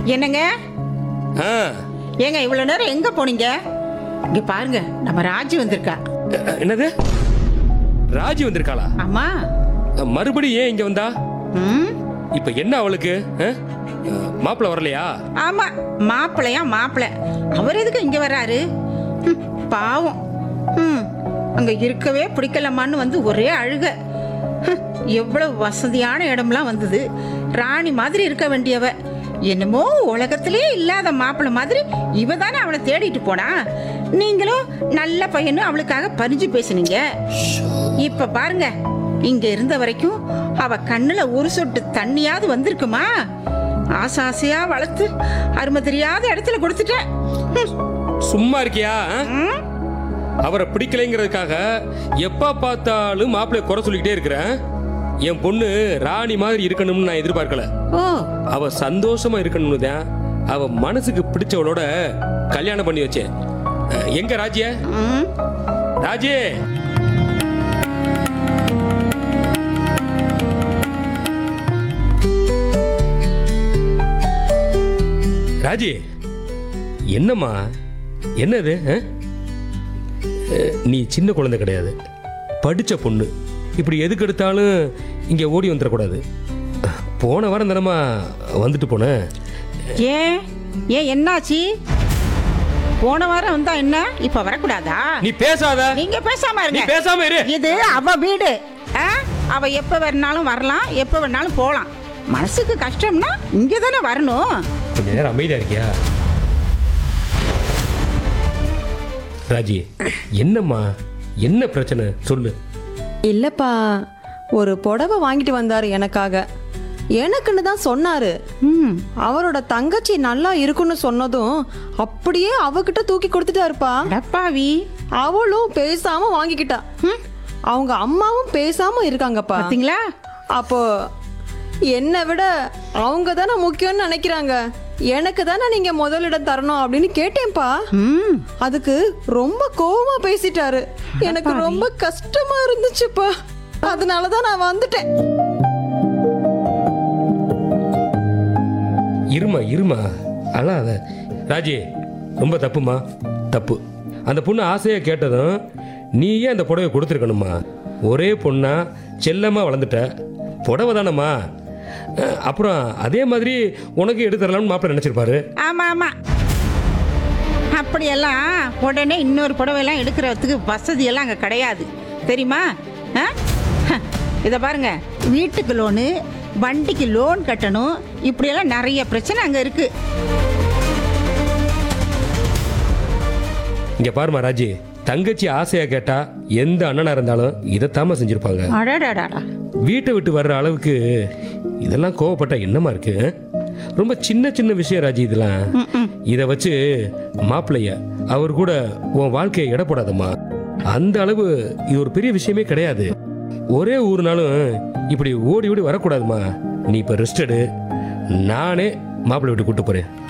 என்னங்க ஆ ஏங்க இவ்வளவு நேரம் எங்க போனீங்க இங்க பாருங்க நம்ம ராஜி வந்திருக்கா அ, என்னது ராஜி வந்திருக்காளா ஆமா மறுபடியும் ஏன் இங்க வந்தா ம் இப்ப என்ன அவளுக்கு மாப்பிள்ள வரலையா ஆமா மாப்பிள்ளையா மாப்பிள்ளை அவர் எதுக்கு இங்க வர்றாரு ம், பாவம் ம் அங்க இருக்கவே பிடிக்கலமான்னு வந்து ஒரே அழுக ஹம், எவ்வளவு வசதியான இடம்லாம் வந்தது ராணி மாதிரி இருக்க வேண்டியவ என்னமோ உலகத்திலே இல்லாத மாப்பிள்ளை மாதிரி இவ தானே அவளை தேடிட்டு போனா நீங்களும் நல்ல பையனும் அவளுக்காக பறிஞ்சு பேசுனீங்க இப்ப பாருங்க இங்க இருந்த வரைக்கும் அவ கண்ணுல ஒரு சொட்டு தண்ணியாவது வந்திருக்குமா ஆசை ஆசையா வளர்த்து அருமை தெரியாத இடத்துல கொடுத்துட்டேன் ஹம். சும்மா இருக்கியா ஆ? ம்? அவரை பிடிக்கலைங்கிறதுக்காக எப்ப பார்த்தாலும் மாப்பிள்ளைய குறை சொல்லிக்கிட்டே இருக்கிறேன் என் பொண்ணு ராணி மாதிரி இருக்கணும்னு நான் எதிர்பார்க்கல ஓ அவ சந்தோஷமா இருக்கணும்னு தான் அவ மனசுக்கு பிடிச்சவளோட கல்யாணம் பண்ணி வச்சேன் அ, எங்க ராஜ்ய ம். ராஜே ராஜி என்னம்மா என்னது ஆ? அஹ், நீ சின்ன குழந்தை கிடையாது படிச்ச பொண்ணு இப்படி எதுக்கு எடுத்தாலும் இங்கே ஓடி வந்துடக்கூடாது போன வாரம் தினமா வந்துட்டு போனேன் ஏன் ஏன் என்னாச்சு போன வாரம் வந்தா என்ன இப்ப வரக்கூடாதா நீ பேசாத நீங்க பேசாம நீ இருங்க பேசாம இரு இது அவ வீடு ஆ? அவ எப்ப வேணாலும் வரலாம் எப்ப வேணாலும் போலாம் மனசுக்கு கஷ்டம்னா இங்க தானே வரணும் கொஞ்ச நேரம் அமைதியா இருக்கியா ராஜி என்னம்மா என்ன பிரச்சனை சொல்லு இல்லப்பா ஒரு புடவை வாங்கிட்டு வந்தாரு எனக்காக எனக்குன்னு தான் சொன்னாரு ம் அவரோட தங்கச்சி நல்லா இருக்குன்னு சொன்னதும் அப்படியே அவகிட்ட தூக்கி கொடுத்துட்டாருப்பா டப்பாவி அவளும் பேசாம வாங்கிக்கிட்டா ம். அவங்க அம்மாவும் பேசாம இருக்காங்கப்பா பாத்தீங்களா அப்போ என்னை விட அவங்க தானே முக்கியம்னு நினைக்கிறாங்க எனக்கு தானே நீங்க முதலிடம் தரணும் அப்படின்னு கேட்டேன்ப்பா ம் அதுக்கு ரொம்ப கோவமா பேசிட்டாரு எனக்கு ரொம்ப கஷ்டமா இருந்துச்சுப்பா அதனாலதான் நான் வந்துட்டேன் இருமா இருமா அழாத ராஜி ரொம்ப தப்புமா தப்பு அந்த பொண்ணு ஆசையா கேட்டதும் நீயே அந்த புடவை கொடுத்துருக்கணுமா ஒரே பொண்ணா செல்லமா வளர்ந்துட்ட புடவை தானம்மா அஹ், அப்புறம் அதே மாதிரி உனக்கு எடுத்து தரலாம்னு மாப்பிள்ளை நினைச்சிருப்பாரு ஆமா ஆமா அப்படியெல்லாம் உடனே இன்னொரு புடவையெல்லாம் எடுக்கிறதுக்கு வசதியெல்லாம் அங்கே கிடையாது தெரியுமா ஆ? ஹ, இதை பாருங்க வீட்டுக்கு லோனு வண்டிக்கு லோன் கட்டணும் இப்படியெல்லாம் நிறைய பிரச்சனை அங்கே இருக்கு இங்க பாருமா ராஜி தங்கச்சி ஆசையா கேட்டா எந்த அண்ணனா இருந்தாலும் இதைத்தாம செஞ்சிருப்பாங்க அடடாடாடா வீட்டை விட்டு வர்ற அளவுக்கு இதெல்லாம் கோவப்பட்டா என்னமா இருக்கு ரொம்ப சின்ன சின்ன விஷயம் ராஜி இதெல்லாம் இதை வச்சு மாப்பிள்ளைய அவர் கூட உன் வாழ்க்கையை எடை போடாதம்மா அந்த அளவு இது ஒரு பெரிய விஷயமே கிடையாது ஒரே ஊர்னாலும் இப்படி ஓடி ஓடி வரக்கூடாதுமா நீ இப்ப ரெஸ்ட் எடு நானே மாப்பிள்ளை விட்டு கூட்டு போறேன்